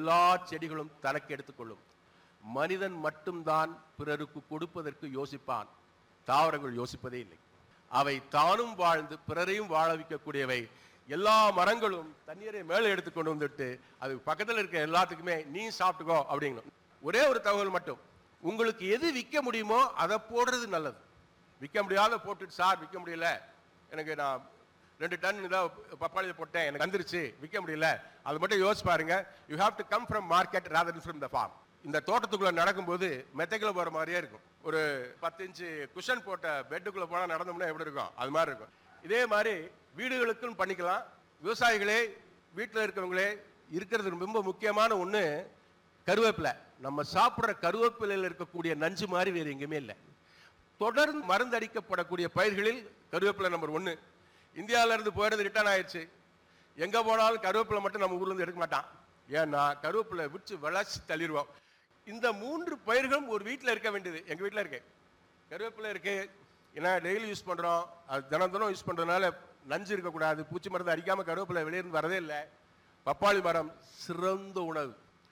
எல்லா செடிகளும் தனக்கு எடுத்துக்கொள்ளும் மனிதன் மட்டும்தான் பிறருக்கு கொடுப்பதற்கு யோசிப்பான் தாவரங்கள் யோசிப்பதே இல்லை அவை தானும் வாழ்ந்து பிறரையும் வாழ வைக்கக்கூடியவை எல்லா மரங்களும் தண்ணீரை மேலே எடுத்து கொண்டு வந்துட்டு அது பக்கத்தில் இருக்க எல்லாத்துக்குமே நீ சாப்பிட்டுக்கோ அப்படிங்கணும் ஒரே ஒரு தகவல் மட்டும் உங்களுக்கு எது விற்க முடியுமோ அதை போடுறது நல்லது விற்க முடியாத போட்டுட்டு சார் விற்க முடியல எனக்கு நான் ரெண்டு டன் இதாக பப்பாளியை போட்டேன் எனக்கு வந்துருச்சு விற்க முடியல அது மட்டும் யோசிச்சு பாருங்க you have to come from market rather from the farm இந்த தோட்டத்துக்குள்ள நடக்கும்போது மெத்தைக்குள்ள போற மாதிரியே இருக்கும் ஒரு பத்து இன்ச்சு குஷன் போட்ட பெட்டுக்குள்ள போனா நடந்தோம்னா எப்படி இருக்கும் அது மாதிரி இருக்கும் இதே மாதிரி வீடுகளுக்கும் பண்ணிக்கலாம் விவசாயிகளே வீட்டில் இருக்கவங்களே இருக்கிறது ரொம்ப முக்கியமான ஒன்று கருவேப்பிலை நம்ம சாப்பிட்ற கருவேப்பிலையில் இருக்கக்கூடிய நஞ்சு மாதிரி வேறு எங்கேயுமே இல்லை தொடர்ந்து மருந்தடிக்கப்படக்கூடிய பயிர்களில் கருவேப்பிலை நம்பர் ஒன்று இந்தியாவில இருந்து போயிறது ரிட்டர்ன் ஆயிடுச்சு எங்க போனாலும் கருவேப்பிலை மட்டும் நம்ம ஊர்ல இருந்து எடுக்க மாட்டான் ஏன்னா கருவேப்பிலை விட்டு விளைச்சி தள்ளிடுவோம் இந்த மூன்று பயிர்களும் ஒரு வீட்டில் இருக்க வேண்டியது எங்க வீட்டில் இருக்கு கருவேப்பிலை இருக்கு ஏன்னா டெய்லி யூஸ் பண்றோம் அது தினம் தினம் யூஸ் பண்றதுனால நஞ்சு இருக்கக்கூடாது பூச்சி மருந்து அடிக்காம கருவேப்பிலை வெளியிருந்து வரதே இல்லை பப்பாளி மரம் சிறந்த உணவு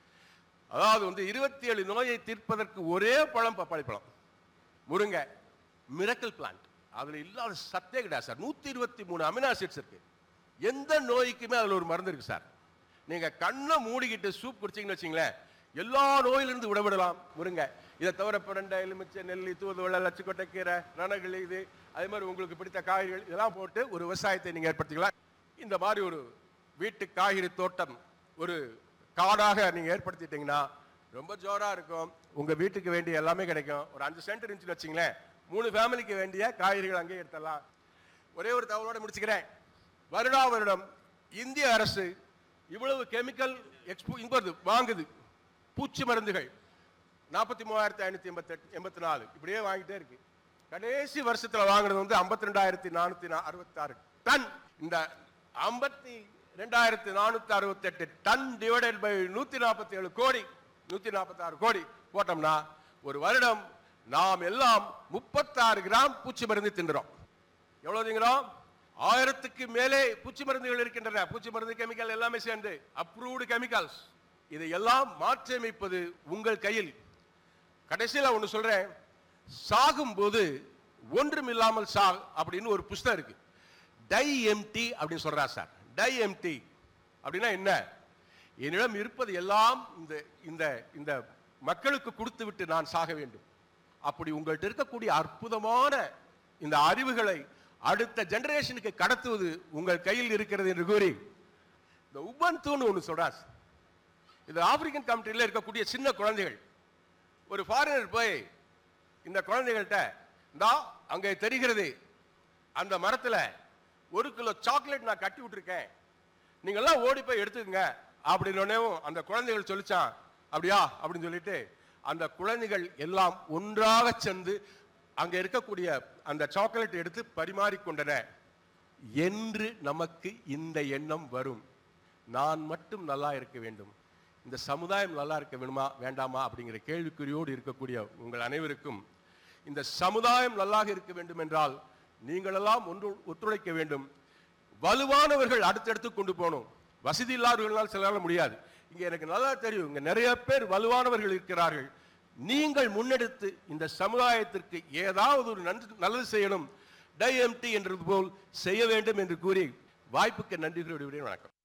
அதாவது வந்து இருபத்தி ஏழு நோயை தீர்ப்பதற்கு ஒரே பழம் பப்பாளி பழம் முருங்கை மிரக்கல் பிளான்ட் அதுல இல்லாத சத்தே கிடையாது சார் நூத்தி இருபத்தி மூணு அமினோ ஆசிட்ஸ் இருக்கு எந்த நோய்க்குமே அதுல ஒரு மருந்து இருக்கு சார் நீங்க கண்ணை மூடிக்கிட்டு சூப் குடிச்சீங்கன்னு வச்சுங்களேன் எல்லா நோயிலிருந்து விடவிடலாம் முருங்கை இதை தவிர பிரண்டை எலுமிச்சை நெல்லி தூதுவளை லட்சக்கொட்டை கீரை ரணகளி இது அதே மாதிரி உங்களுக்கு பிடித்த காய்கறிகள் இதெல்லாம் போட்டு ஒரு விவசாயத்தை நீங்க ஏற்படுத்திக்கலாம் இந்த மாதிரி ஒரு வீட்டு காய்கறி தோட்டம் ஒரு காடாக நீங்க ஏற்படுத்திட்டீங்கன்னா ரொம்ப ஜோரா இருக்கும் உங்க வீட்டுக்கு வேண்டிய எல்லாமே கிடைக்கும் ஒரு அஞ்சு சென்ட் இருந்துச்சுன்னு வச்சுங்களேன் மூணு ஃபேமிலிக்கு வேண்டிய காய்கறிகள் அங்கேயே எடுத்துடலாம் ஒரே ஒரு தகவலோட முடிச்சுக்கிறேன் வருடா வருடம் இந்திய அரசு இவ்வளவு கெமிக்கல் எக்ஸ்போ இங்க வாங்குது பூச்சி மருந்துகள் நாற்பத்தி மூவாயிரத்தி ஐநூத்தி எண்பத்தி எண்பத்தி நாலு இப்படியே வாங்கிட்டே இருக்கு கடைசி வருஷத்துல வாங்குனது வந்து ஐம்பத்தி ரெண்டாயிரத்தி நானூத்தி அறுபத்தி ஆறு டன் இந்த ஐம்பத்தி ரெண்டாயிரத்தி நானூத்தி அறுபத்தி எட்டு டன் டிவைடட் பை நூத்தி நாற்பத்தி ஏழு கோடி நூத்தி நாற்பத்தி ஆறு கோடி போட்டோம்னா ஒரு வருடம் நாம் எல்லாம் முப்பத்தாறு கிராம் பூச்சி மருந்து தின்றோம் எவ்வளவு திங்கிறோம் ஆயிரத்துக்கு மேலே பூச்சி மருந்துகள் இருக்கின்றன பூச்சி மருந்து கெமிக்கல் எல்லாமே சேர்ந்து அப்ரூவ்டு கெமிக்கல்ஸ் இதை எல்லாம் மாற்றியமைப்பது உங்கள் கையில் கடைசியில் ஒன்று சொல்றேன் சாகும்போது ஒன்றும் இல்லாமல் சாக் அப்படின்னு ஒரு புஸ்தகம் இருக்கு டை எம்டி அப்படின்னு சொல்றா சார் டை எம்டி அப்படின்னா என்ன என்னிடம் இருப்பது எல்லாம் இந்த இந்த இந்த மக்களுக்கு கொடுத்து விட்டு நான் சாக வேண்டும் அப்படி உங்கள்கிட்ட இருக்கக்கூடிய அற்புதமான இந்த அறிவுகளை அடுத்த ஜெனரேஷனுக்கு கடத்துவது உங்கள் கையில் இருக்கிறது என்று கூறி இந்த உபன்தூன்னு ஒன்று சொல்றார் இது ஆப்பிரிக்கன் கண்ட்ரியில் இருக்கக்கூடிய சின்ன குழந்தைகள் ஒரு ஃபாரினர் போய் இந்த குழந்தைகள்கிட்ட இந்தா அங்கே தெரிகிறது அந்த மரத்துல ஒரு கிலோ சாக்லேட் நான் கட்டி விட்டுருக்கேன் நீங்க எல்லாம் ஓடி போய் எடுத்துக்கங்க அப்படின்னு அந்த குழந்தைகள் சொல்லிச்சான் அப்படியா அப்படின்னு சொல்லிட்டு அந்த குழந்தைகள் எல்லாம் ஒன்றாக சேர்ந்து அங்க இருக்கக்கூடிய அந்த சாக்லேட் எடுத்து பரிமாறிக்கொண்டன என்று நமக்கு இந்த எண்ணம் வரும் நான் மட்டும் நல்லா இருக்க வேண்டும் இந்த சமுதாயம் நல்லா இருக்க வேணுமா வேண்டாமா அப்படிங்கிற கேள்விக்குறியோடு இருக்கக்கூடிய உங்கள் அனைவருக்கும் இந்த சமுதாயம் நல்லாக இருக்க வேண்டும் என்றால் நீங்களெல்லாம் ஒன்று ஒத்துழைக்க வேண்டும் வலுவானவர்கள் அடுத்தடுத்து கொண்டு போகணும் வசதி இல்லாதவர்களால் சிலரால முடியாது இங்க எனக்கு நல்லா தெரியும் இங்க நிறைய பேர் வலுவானவர்கள் இருக்கிறார்கள் நீங்கள் முன்னெடுத்து இந்த சமுதாயத்திற்கு ஏதாவது ஒரு நன்று நல்லது செய்யணும் டைஎம்டி என்றது போல் செய்ய வேண்டும் என்று கூறி வாய்ப்புக்கு நன்றி கூறி விடுகிறேன். வணக்கம்